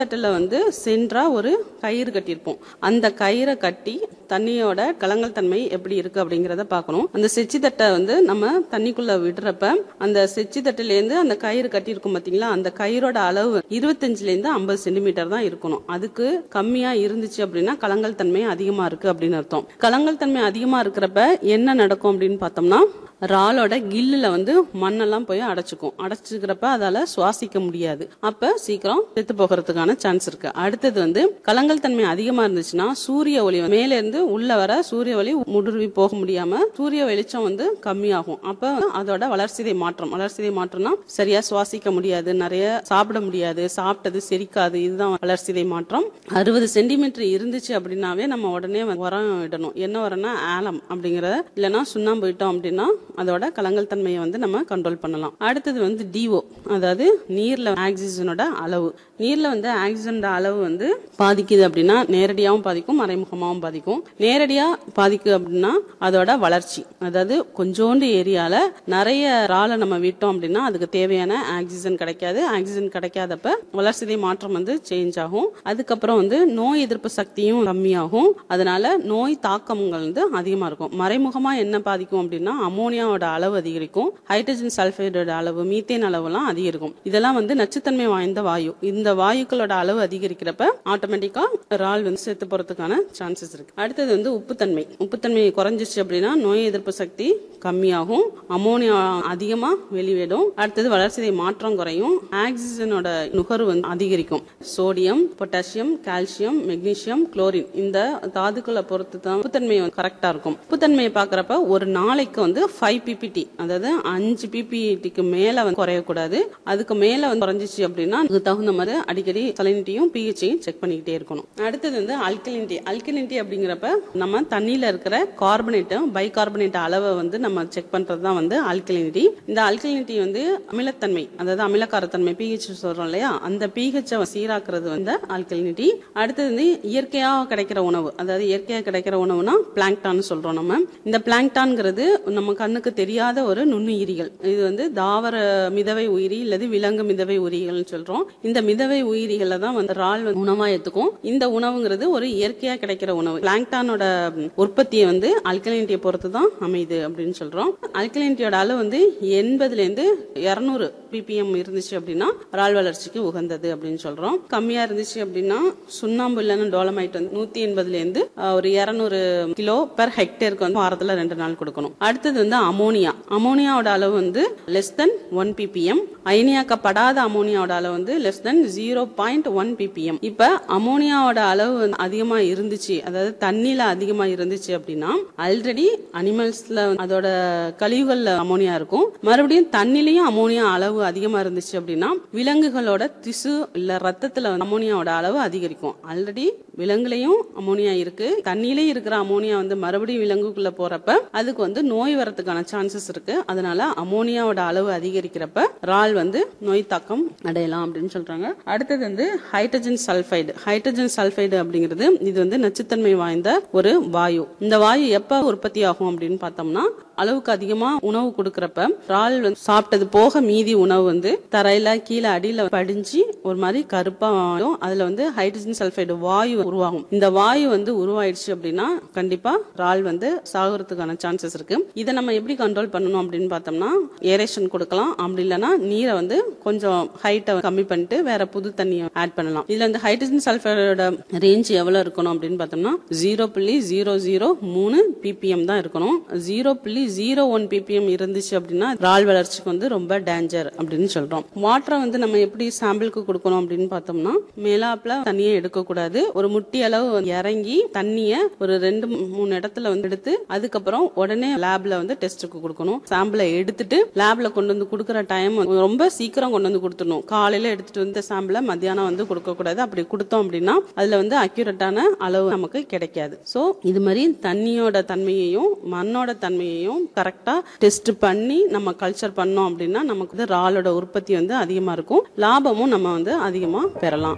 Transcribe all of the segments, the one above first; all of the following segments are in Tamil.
தட்டுல வந்து சென்றா ஒரு கயிறு கட்டியிருப்போம் அந்த கயிறை கட்டி தண்ணியோட கலங்கல் தன்மை எப்படி இருக்கு அப்படிங்கறத பார்க்கணும் அந்த செச்சி தட்டை வந்து நம்ம தண்ணிக்குள்ள விடுறப்ப அந்த செச்சி தட்டுல இருந்து அந்த கயிறு கட்டியிருக்கும் பாத்தீங்களா அந்த கயிறோட அளவு இருபத்தஞ்சுல இருந்து ஐம்பது சென்டிமீட்டர் தான் இருக்கணும் அதுக்கு கம்மியா இருந்துச்சு அப்படின்னா கலங்கல் தன்மை அதிகமா இருக்கு அப்படின்னு அர்த்தம் கலங்கல் தன்மை அதிகமா இருக்கிறப்ப என்ன நடக்கும் அப்படின்னு பார்த்தோம்னா ராலோட கில்லுல வந்து மண்ணெல்லாம் போய் அடைச்சுக்கும் அடைச்சுக்கிறப்ப அதால சுவாசிக்க முடியாது அப்ப சீக்கிரம் செத்து போகிறதுக்கான சான்ஸ் இருக்கு அடுத்தது வந்து கலங்கல் தன்மை அதிகமா இருந்துச்சுன்னா சூரிய ஒளி மேல இருந்து உள்ள வர சூரிய ஒளி முடுருவி போக முடியாம சூரிய வெளிச்சம் வந்து கம்மியாகும் அப்ப அதோட வளர்சிதை மாற்றம் வளர்சிதை மாற்றம்னா சரியா சுவாசிக்க முடியாது நிறைய சாப்பிட முடியாது சாப்பிட்டது செரிக்காது இதுதான் வளர்சிதை மாற்றம் அறுபது சென்டிமீட்டர் இருந்துச்சு அப்படின்னாவே நம்ம உடனே வந்து உரம் இடணும் என்ன உரம்னா ஆலம் அப்படிங்கறத இல்லைன்னா சுண்ணாம்பு இட்டோம் அப்படின்னா அதோட கலங்கல் தன்மையை வந்து நம்ம கண்ட்ரோல் பண்ணலாம் அடுத்தது வந்து டிஓ அதாவது நீர்ல ஆக்சிஜனோட அளவு நீர்ல வந்து ஆக்சிஜனோட அளவு வந்து பாதிக்குது அப்படின்னா நேரடியாகவும் பாதிக்கும் மறைமுகமாகவும் பாதிக்கும் நேரடியா பாதிக்கு அப்படின்னா அதோட வளர்ச்சி அதாவது கொஞ்சோண்டு ஏரியால நிறைய ராலை நம்ம விட்டோம் அப்படின்னா அதுக்கு தேவையான ஆக்சிஜன் கிடைக்காது ஆக்சிஜன் கிடைக்காதப்ப வளர்சிதை மாற்றம் வந்து சேஞ்ச் ஆகும் அதுக்கப்புறம் வந்து நோய் எதிர்ப்பு சக்தியும் கம்மியாகும் அதனால நோய் தாக்கங்கள் வந்து அதிகமா இருக்கும் மறைமுகமா என்ன பாதிக்கும் அப்படின்னா அமோனியாவோட அளவு அதிகரிக்கும் ஹைட்ரஜன் சல்ஃபைடோட அளவு மீத்தேன் அளவுலாம் அதிகரிக்கும் இதெல்லாம் வந்து நச்சுத்தன்மை வாய்ந்த வாயு இந்த வாயுக்களோட அளவு அதிகரிக்கிறப்ப ஆட்டோமேட்டிக்கா இறால் வந்து செத்து போறதுக்கான சான்சஸ் இருக்கு அடுத்தது வந்து உப்புத்தன்மை உப்புத்தன்மை குறைஞ்சிச்சு அப்படின்னா நோய் எதிர்ப்பு சக்தி கம்மியாகும் அமோனியா அதிகமா வெளிவிடும் அடுத்தது வளர்ச்சிதை மாற்றம் குறையும் ஆக்சிஜனோட நுகர்வு வந்து அதிகரிக்கும் sodium potassium calcium magnesium chlorine இந்த தாதுக்களை பொறுத்து தான் உப்புத்தன்மை கரெக்டா இருக்கும் உப்புத்தன்மையை பாக்குறப்ப ஒரு நாளைக்கு வந்து ஃபைவ் பிபிடி அதாவது அஞ்சு பிபிடிக்கு மேல வந்து குறையக்கூடாது அதுக்கு மேல வந்து குறைஞ்சிச்சு அப்படின்னா அதுக்கு தகுந்த மாதிரி அடிக்கடி சலினிட்டியும் பிஹெச்சையும் செக் பண்ணிக்கிட்டே இருக்கணும் அடுத்தது வந்து அல்கலினிட்டி அல்கலினிட்டி அப்படிங்கிறப்ப நம்ம தண்ணியில இருக்கிற கார்பனேட் பை கார்பனேட் அளவை வந்து நம்ம செக் பண்றது தான் வந்து அல்கலினிட்டி இந்த அல்கலினிட்டி வந்து அமிலத்தன்மை அதாவது அமிலக்காரத்தன்மை பிஹெச் சொல்றோம் இல்லையா அந்த பிஹெச் சீராக்குறது வந்து அல்கலினிட்டி அடுத்தது வந்து இயற்கையா கிடைக்கிற உணவு அதாவது இயற்கையா கிடைக்கிற உணவுனா பிளாங்டான் சொல்றோம் நம்ம இந்த பிளாங்டான்ங்கிறது நம்ம கண்ணுக்கு தெரியாத ஒரு நுண்ணுயிரிகள் இது வந்து தாவர மிதவை உயிரி அல்லது விலங்கு மிதவை உயிரிகள்னு சொல்றோம் இந்த மிதவை உயிரிகளை தான் வந்து ரால் வந்து உணவா எடுத்துக்கும் இந்த உணவுங்கிறது ஒரு இயற்கையா கிடைக்கிற உணவு பிளாங்டானோட உற்பத்தியை வந்து அல்கலினிட்டியை பொறுத்து தான் அமையுது அப்படின்னு சொல்றோம் அல்கலினிட்டியோட அளவு வந்து எண்பதுல இருந்து இருநூறு பிபிஎம் இருந்துச்சு அப்படின்னா ரால் வளர்ச்சிக்கு உகந்தது அப்படின்னு சொல்றோம் கம்மியா இருந்துச்சு அப்படின்னா சுண்ணாம்பு இல்லைன்னா டோலமைட் வந்து நூத்தி எண்பதுல இருந்து அஹ், ஒரு இருநூறு கிலோ பெர் ஹெக்டேருக்கு வந்து வாரத்துல ரெண்டு நாள் கொடுக்கணும் அடுத்தது வந்து அமோனியா அமோனியாவோட அளவு வந்து லெஸ் தென் ஒன் பிபிஎம் அயனியாக்கப்படாத அமோனியாவோட அளவு வந்து less than zero point one PPM இப்ப அமோனியாவோட அளவு வந்து அதிகமா இருந்துச்சு அதாவது தண்ணியில அதிகமா இருந்துச்சு அப்படின்னா ஆல்ரெடி அனிமல்ஸ்ல அதோட கழிவுகள்ல அமோனியா இருக்கும் மறுபடியும் தண்ணிலையும் அமோனியா அளவு அதிகமா இருந்துச்சு அப்படின்னா விலங்குகளோட திசு இல்ல ரத்தத்துல வந்து அமோனியாவோட அளவு அதிகரிக்கும் ஆல்ரெடி விலங்குலயும் அமோனியா இருக்கு தண்ணியிலயும் இருக்கிற அமோனியா வந்து மறுபடியும் விலங்குக்குள்ள போறப்ப அதுக்கு வந்து நோய் வரதுக்கான சான்சஸ் இருக்கு அதனால அமோனியாவோட அளவு அதிகரிக்கிறப்ப ரால் வந்து நோய் தாக்கம் அடையலாம் அப்படின்னு சொல்றாங்க அடுத்தது வந்து ஹைட்ரஜன் சல்ஃபைடு ஹைட்ரஜன் சல்ஃபைடு அப்படிங்கிறது இது வந்து நச்சுத்தன்மை வாய்ந்த ஒரு வாயு இந்த வாயு எப்ப உற்பத்தி ஆகும் அப்படின்னு பார்த்தோம்னா அளவுக்கு அதிகமா உணவு கொடுக்கறப்ப ரால் வந்து சாப்பிட்டது போக மீதி உணவு வந்து தரையில கீழே அடியில படிஞ்சு ஒரு மாதிரி கருப்பா ஆயிடும் அதுல வந்து ஹைட்ரஜன் சல்ஃபைடு வாயு உருவாகும் இந்த வாயு வந்து உருவாயிடுச்சு அப்படின்னா கண்டிப்பா ரால் வந்து சாகுறதுக்கான சான்சஸ் இருக்கு இதை நம்ம எப்படி கண்ட்ரோல் பண்ணணும் அப்படின்னு பார்த்தோம்னா ஏரேஷன் கொடுக்கலாம் அப்படி இல்லைன்னா நீரை வந்து கொஞ்சம் ஹைட்டை கம்மி பண்ணிட்டு வேற புது தண்ணியை ஆட் பண்ணலாம் இதுல இந்த ஹைட்ரஜன் சல்ஃபைடோட ரேஞ்ச் எவ்வளவு இருக்கணும் அப்படின்னு பார்த்தோம்னா ஜீரோ புள்ளி ஜீரோ ஜீரோ மூணு பிபிஎம் தான் இருக்கணும் ஜீரோ புள்ளி ஜீரோ ஒன் பிபிஎம் இருந்துச்சு அப்படின்னா ரால் வளர்ச்சிக்கு வந்து ரொம்ப டேஞ்சர் அப்படின்னு சொல்றோம் வாட்டரை வந்து நம்ம எப்படி சாம்பிளுக்கு கொடுக்கணும் அப்படின்னு பார்த்தோம்னா மேலாப்ல தண்ணியை எடுக்கக்கூடாது ஒரு முட்டி அளவு வந்து இறங்கி தண்ணிய ஒரு ரெண்டு மூணு இடத்துல வந்து எடுத்து அதுக்கப்புறம் உடனே லேப்ல வந்து டெஸ்ட்டுக்கு கொடுக்கணும் சாம்பிளை எடுத்துட்டு லேப்ல கொண்டு வந்து கொடுக்குற டைம் ரொம்ப சீக்கிரம் கொண்டு வந்து கொடுத்துடணும் காலையில எடுத்துட்டு வந்து சாம்பிளை மத்தியானம் வந்து கொடுக்க கூடாது அப்படி கொடுத்தோம் அப்படின்னா அதுல வந்து அக்யூரேட்டான அளவு நமக்கு கிடைக்காது சோ இது மாதிரி தண்ணியோட தன்மையையும் மண்ணோட தன்மையையும் கரெக்டா டெஸ்ட் பண்ணி நம்ம கல்ச்சர் பண்ணோம் அப்படின்னா நமக்கு வந்து ராலோட உற்பத்தி வந்து அதிகமா இருக்கும் லாபமும் நம்ம வந்து அதிகமா பெறலாம்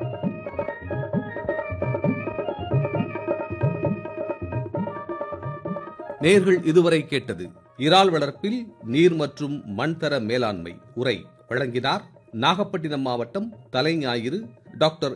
நேர்கள் இதுவரை கேட்டது இறால் வளர்ப்பில் நீர் மற்றும் மண் தர மேலாண்மை உரை வழங்கினார் நாகப்பட்டினம் மாவட்டம் தலைஞாயிறு டாக்டர்